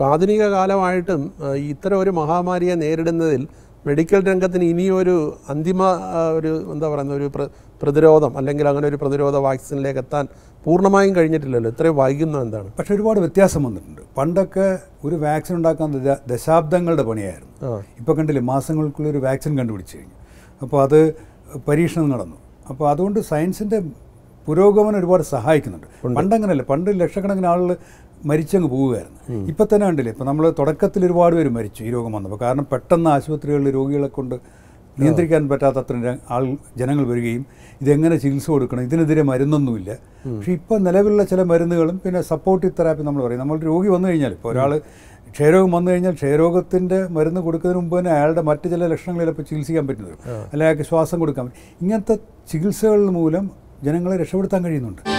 ഇപ്പോൾ ആധുനിക കാലമായിട്ടും ആ, ഇത്തരം ഒരു മഹാമാരിയെ നേരിടുന്നതിൽ മെഡിക്കൽ രംഗത്തിന് ഇനിയൊരു അന്തിമ ആ, ഒരു എന്താ പറയുന്ന ഒരു പ്ര- പ്രതിരോധം അല്ലെങ്കിൽ അങ്ങനെ ഒരു പ്രതിരോധ വാക്സിനിലേക്ക് എത്താൻ പൂർണ്ണമായും കഴിഞ്ഞിട്ടില്ലല്ലോ ഇത്രയും വൈകുന്നത് എന്താണ് പക്ഷെ ഒരുപാട് വ്യത്യാസം വന്നിട്ടുണ്ട് പണ്ടൊക്കെ ഒരു വാക്സിൻ ഉണ്ടാക്കാൻ ദ- ദശാബ്ദങ്ങളുടെ പണിയായിരുന്നു ആ ഇപ്പോൾ കണ്ടില്ലേ മാസങ്ങൾക്കുള്ളിൽ ഒരു വാക്സിൻ കണ്ടുപിടിച്ച് കഴിഞ്ഞു അപ്പോൾ അത് പരീക്ഷണം നടന്നു അപ്പോൾ അതുകൊണ്ട് സയൻസിൻ്റെ പുരോഗമനം ഒരുപാട് സഹായിക്കുന്നുണ്ട് പണ്ടങ്ങനെയല്ല പണ്ട് ലക്ഷക്കണക്കിന് ആളുകൾ മരിച്ചങ്ങ് പോവുകയായിരുന്നു ഇപ്പം തന്നെ കണ്ടില്ലേ ഇപ്പം നമ്മൾ തുടക്കത്തിൽ ഒരുപാട് പേര് മരിച്ചു ഈ രോഗം വന്നപ്പോൾ കാരണം പെട്ടെന്ന് ആശുപത്രികളിൽ രോഗികളെ കൊണ്ട് നിയന്ത്രിക്കാൻ പറ്റാത്തത്ര ജ- ആൾ ജനങ്ങൾ വരികയും ഇതെങ്ങനെ ചികിത്സ കൊടുക്കണം ഇതിനെതിരെ മരുന്നൊന്നുമില്ല പക്ഷേ ഇപ്പോൾ നിലവിലുള്ള ചില മരുന്നുകളും പിന്നെ സപ്പോർട്ടീവ് തെറാപ്പി നമ്മൾ പറയും നമ്മൾ രോഗി വന്നു കഴിഞ്ഞാൽ ഇപ്പോൾ ഒരാൾ ക്ഷയരോഗം വന്നു കഴിഞ്ഞാൽ ക്ഷയരോഗത്തിൻ്റെ മരുന്ന് കൊടുക്കുന്നതിന് മുമ്പ് തന്നെ അയാളുടെ മറ്റ് ചില ലക്ഷണങ്ങൾ ചിലപ്പോൾ ചികിത്സിക്കാൻ പറ്റുന്നത് അല്ലെങ്കിൽ അയാൾക്ക് ശ്വാസം കൊടുക്കാൻ പറ്റും ഇങ്ങനത്തെ ചികിത്സകൾ മൂലം ജനങ്ങളെ രക്ഷപ്പെടുത്താൻ കഴിയുന്നുണ്ട്